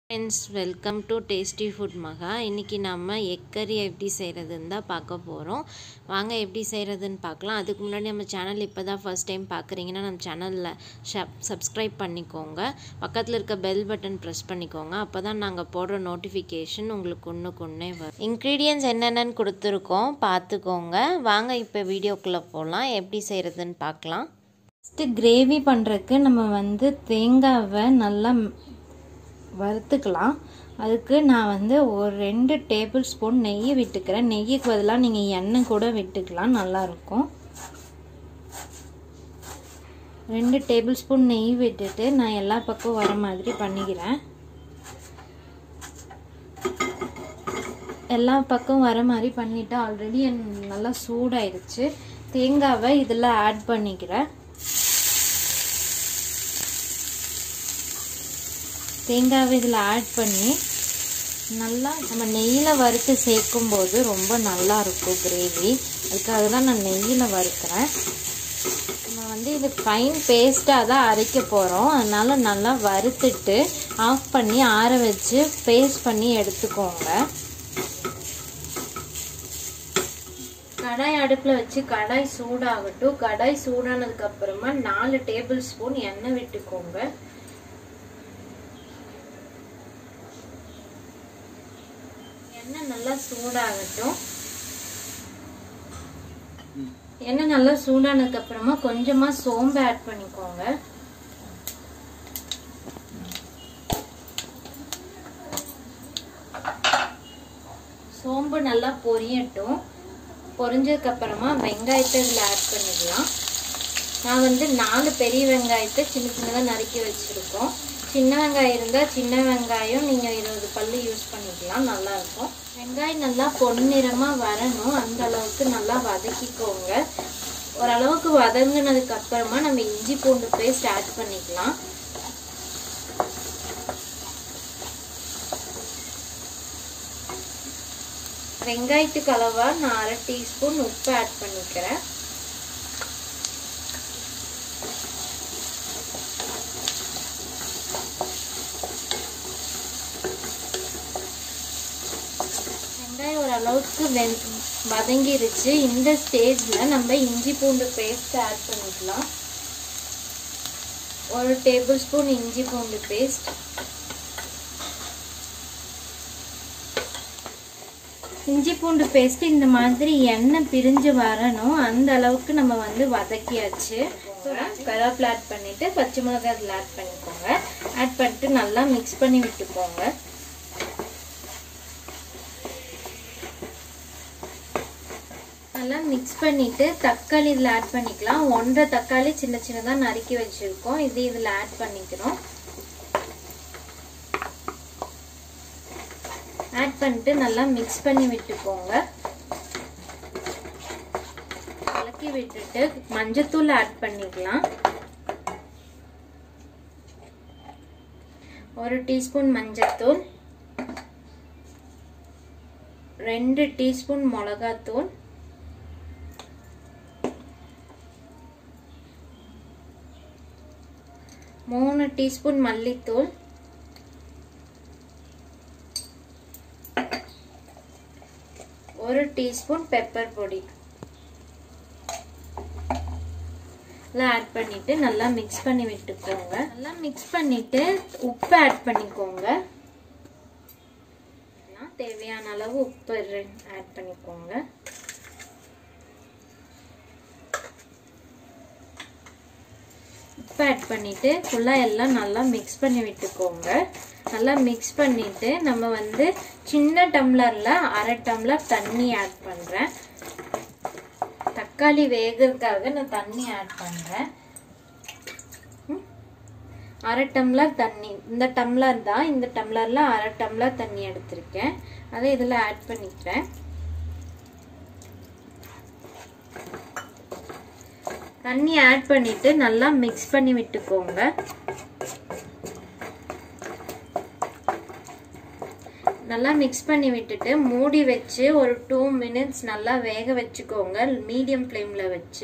friends welcome to tasty food Maha இன்றைக்கி நம்ம egg கறி எப்படி செய்கிறதுன்னு தான் பார்க்க போகிறோம் வாங்க எப்படி செய்கிறதுன்னு பார்க்கலாம் அதுக்கு முன்னாடி நம்ம சேனல் இப்போ தான் ஃபஸ்ட் டைம் பார்க்குறீங்கன்னா நம்ம சேனலில் ஷப் சப்ஸ்கிரைப் பண்ணிக்கோங்க பக்கத்தில் இருக்க பெல் பட்டன் ப்ரெஸ் பண்ணிக்கோங்க அப்போ தான் நாங்கள் போடுற நோட்டிஃபிகேஷன் உங்களுக்கு ஒன்றுக்கு ஒன்றே வரும் இன்க்ரீடியன்ஸ் என்னென்னு கொடுத்துருக்கோம் பார்த்துக்கோங்க வாங்க இப்போ வீடியோக்குள்ளே போகலாம் எப்படி செய்கிறதுன்னு பார்க்கலாம் ஃபஸ்ட்டு கிரேவி பண்ணுறதுக்கு நம்ம வந்து தேங்காவை நல்லா வறுத்துக்கலாம் அதுக்கு நான் வந்து ஒரு ரெண்டு டேபிள் ஸ்பூன் நெய் விட்டுக்கிறேன் நெய்யுக்கு பதிலாக நீங்கள் எண்ணெய் கூட விட்டுக்கலாம் நல்லாயிருக்கும் ரெண்டு டேபிள் ஸ்பூன் நெய் விட்டுட்டு நான் எல்லா பக்கம் வர மாதிரி பண்ணிக்கிறேன் எல்லா பக்கம் வர மாதிரி பண்ணிவிட்டு ஆல்ரெடி நல்லா சூடாயிடுச்சு தேங்காவை இதில் ஆட் பண்ணிக்கிறேன் தேங்காவை இதில் ஆட் பண்ணி நல்லா நம்ம நெய்யில் வறுத்து சேர்க்கும் போது ரொம்ப நல்லா இருக்கும் கிரேவி அதுக்காக தான் நான் நெய்யில் வறுக்கிறேன் நம்ம வந்து இது ஃபைன் பேஸ்ட்டாக தான் அரைக்க போகிறோம் அதனால் நல்லா வறுத்துட்டு ஆஃப் பண்ணி ஆற வச்சு பேஸ்ட் பண்ணி எடுத்துக்கோங்க கடாய் அடுப்பில் வச்சு கடாய் சூடாகட்டும் கடாய் சூடானதுக்கு அப்புறமா நாலு டேபிள் ஸ்பூன் எண்ணெய் விட்டுக்கோங்க எண்ணெய் நல்லா சூடாகட்டும் எண்ணெய் நல்லா சூடானதுக்கு அப்புறமா கொஞ்சமா சோம்பு ஆட் பண்ணிக்கோங்க சோம்பு நல்லா பொரியட்டும் பொரிஞ்சதுக்கு அப்புறமா வெங்காயத்தை இதில் ஆட் பண்ணிக்கலாம் நான் வந்து நாலு பெரிய வெங்காயத்தை சின்ன சின்னதாக நறுக்கி வச்சுருக்கோம் சின்ன வெங்காயம் இருந்தால் சின்ன வெங்காயம் நீங்கள் இருபது பல் யூஸ் பண்ணிக்கலாம் நல்லாயிருக்கும் வெங்காயம் நல்லா பொன்னிறமாக வரணும் அந்த அளவுக்கு நல்லா வதக்கிக்கோங்க ஓரளவுக்கு வதங்கினதுக்கு அப்புறமா நம்ம இஞ்சி பூண்டு பேஸ்ட் ஆட் பண்ணிக்கலாம் வெங்காயத்துக்கு அளவா நான் அரை டீஸ்பூன் உப்பு ஆட் பண்ணிக்கிறேன் வெங்காயம் ஓரளவுக்கு வெந் வதங்கிருச்சு இந்த ஸ்டேஜில் நம்ம இஞ்சி பூண்டு பேஸ்ட் ஆட் பண்ணிக்கலாம் ஒரு டேபிள் ஸ்பூன் இஞ்சி பூண்டு பேஸ்ட் இஞ்சி பூண்டு பேஸ்ட் இந்த மாதிரி எண்ணெய் பிரிஞ்சு வரணும் அந்த அளவுக்கு நம்ம வந்து வதக்கியாச்சு கருவேப்பிலை ஆட் பண்ணிட்டு பச்சை மிளகாய் அதில் ஆட் பண்ணிக்கோங்க ஆட் பண்ணிட்டு நல்லா மிக்ஸ் பண்ணி விட்டுக்கோங்க நல்லா மிக்ஸ் பண்ணிட்டு தக்காளி இதில் ஆட் பண்ணிக்கலாம் ஒன்றரை தக்காளி சின்ன சின்னதாக நறுக்கி வச்சுருக்கோம் இது இதில் ஆட் பண்ணிக்கிறோம் ஆட் பண்ணிட்டு நல்லா மிக்ஸ் பண்ணி விட்டுக்கோங்க கலக்கி விட்டுட்டு மஞ்சத்தூள் ஆட் பண்ணிக்கலாம் ஒரு டீஸ்பூன் மஞ்சத்தூள் ரெண்டு டீஸ்பூன் மிளகாத்தூள் மூணு டீஸ்பூன் மல்லித்தூள் ஒரு டீஸ்பூன் பெப்பர் பொடி ஆட் பண்ணிட்டு நல்லா மிக்ஸ் பண்ணி விட்டுக்கோங்க நல்லா மிக்ஸ் பண்ணிட்டு உப்பு ஆட் பண்ணிக்கோங்க தேவையான அளவு உப்பு ஆட் பண்ணிக்கோங்க உப்பு ஆட் பண்ணிட்டு ஃபுல்லாக எல்லாம் நல்லா மிக்ஸ் பண்ணி விட்டுக்கோங்க நல்லா மிக்ஸ் பண்ணிட்டு நம்ம வந்து சின்ன டம்ளரில் அரை டம்ளர் தண்ணி ஆட் பண்ணுறேன் தக்காளி வேகிறதுக்காக நான் தண்ணி ஆட் பண்ணுறேன் அரை டம்ளர் தண்ணி இந்த டம்ளர் தான் இந்த டம்ளரில் அரை டம்ளர் தண்ணி எடுத்திருக்கேன் அதை இதில் ஆட் பண்ணிக்கிறேன் தண்ணி ஆட் பண்ணிட்டு நல்லா மிக்ஸ் பண்ணி விட்டுக்கோங்க நல்லா மிக்ஸ் பண்ணி விட்டுட்டு மூடி வச்சு ஒரு டூ மினிட்ஸ் நல்லா வேக வச்சுக்கோங்க மீடியம் ஃப்ளேமில் வச்சு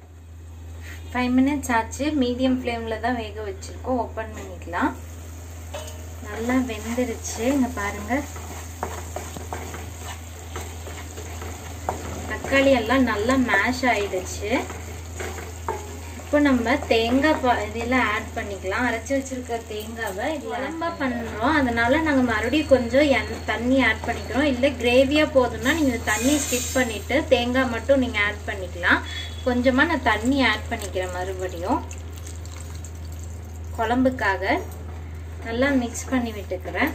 ஃபைவ் மினிட்ஸ் ஆச்சு மீடியம் ஃப்ளேமில் தான் வேக வச்சுருக்கோம் ஓப்பன் பண்ணிக்கலாம் நல்லா வெந்துருச்சு இங்க பாருங்க தக்காளி எல்லாம் நல்லா மேஷ் ஆயிடுச்சு இப்போ நம்ம தேங்காய் பா இதில் ஆட் பண்ணிக்கலாம் அரைச்சி வச்சிருக்க தேங்காவை குழம்பா பண்ணுறோம் அதனால நாங்கள் மறுபடியும் கொஞ்சம் எண் தண்ணி ஆட் பண்ணிக்கிறோம் இல்லை கிரேவியாக போதும்னா நீங்கள் தண்ணி ஸ்கிப் பண்ணிவிட்டு தேங்காய் மட்டும் நீங்கள் ஆட் பண்ணிக்கலாம் கொஞ்சமாக நான் தண்ணி ஆட் பண்ணிக்கிறேன் மறுபடியும் குழம்புக்காக நல்லா மிக்ஸ் பண்ணி விட்டுக்கிறேன்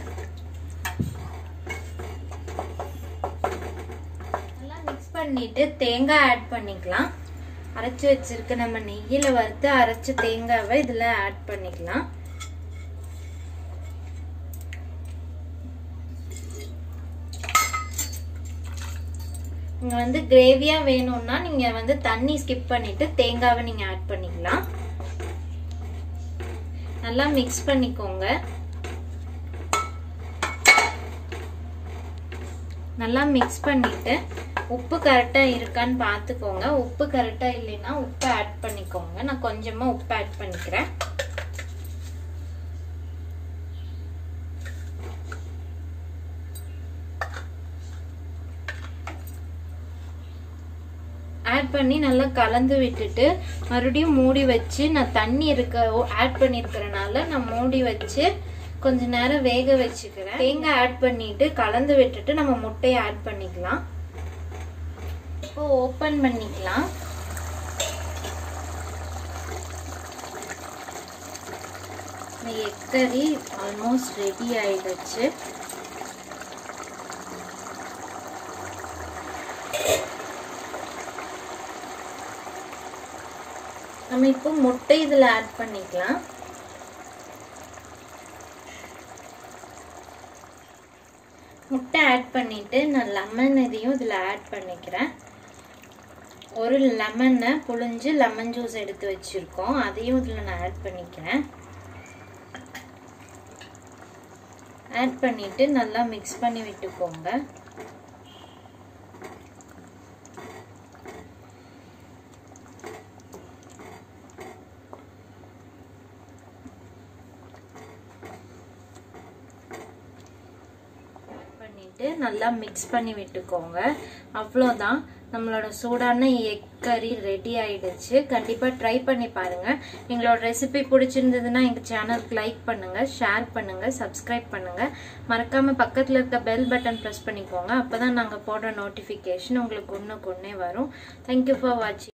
நல்லா மிக்ஸ் பண்ணிட்டு தேங்காய் ஆட் பண்ணிக்கலாம் அரைச்சி வச்சிருக்க நம்ம நெய்யில வறுத்து அரைச்ச தேங்காவை இதுல ஆட் பண்ணிக்கலாம் நீங்க வந்து கிரேவியா வேணும்னா நீங்க வந்து தண்ணி ஸ்கிப் பண்ணிட்டு தேங்காவை நீங்க ஆட் பண்ணிக்கலாம் நல்லா மிக்ஸ் பண்ணிக்கோங்க நல்லா மிக்ஸ் பண்ணிட்டு உப்பு கரெக்டாக இருக்கான்னு பார்த்துக்கோங்க உப்பு கரெக்டாக இல்லைன்னா உப்பு ஆட் பண்ணிக்கோங்க நான் கொஞ்சமாக உப்பு ஆட் பண்ணிக்கிறேன் ஆட் பண்ணி நல்லா கலந்து விட்டுட்டு மறுபடியும் மூடி வச்சு நான் தண்ணி இருக்க ஆட் பண்ணியிருக்கிறனால நான் மூடி வச்சு கொஞ்ச நேரம் வேக வச்சுக்கிறேன் தேங்காய் ஆட் பண்ணிட்டு கலந்து விட்டுட்டு நம்ம முட்டையை ஆட் பண்ணிக்கலாம் இப்போ ஓப்பன் பண்ணிக்கலாம் இந்த எக் கறி ஆல்மோஸ்ட் ரெடி ஆயிடுச்சு நம்ம இப்போ முட்டை இதில் ஆட் பண்ணிக்கலாம் முட்டை ஆட் பண்ணிட்டு நான் லெமன் இதையும் இதில் ஆட் பண்ணிக்கிறேன் ஒரு லெமனை புழிஞ்சு லெமன் ஜூஸ் எடுத்து வச்சுருக்கோம் அதையும் இதில் நான் ஆட் பண்ணிக்கிறேன் ஆட் பண்ணிவிட்டு நல்லா மிக்ஸ் பண்ணி விட்டுக்கோங்க பண்ணிட்டு நல்லா மிக்ஸ் பண்ணி விட்டுக்கோங்க அவ்வளோதான் நம்மளோட சூடான எக் கறி ரெடி ஆயிடுச்சு கண்டிப்பாக ட்ரை பண்ணி பாருங்க எங்களோட ரெசிபி பிடிச்சிருந்ததுன்னா எங்கள் சேனலுக்கு லைக் பண்ணுங்க ஷேர் பண்ணுங்க சப்ஸ்கிரைப் பண்ணுங்க மறக்காம பக்கத்தில் இருக்க பெல் பட்டன் ப்ரெஸ் பண்ணிக்கோங்க அப்போ தான் நாங்கள் போடுற நோட்டிஃபிகேஷன் உங்களுக்கு ஒன்றுக்கு ஒன்றே வரும் தேங்க்யூ ஃபார் வாட்சிங்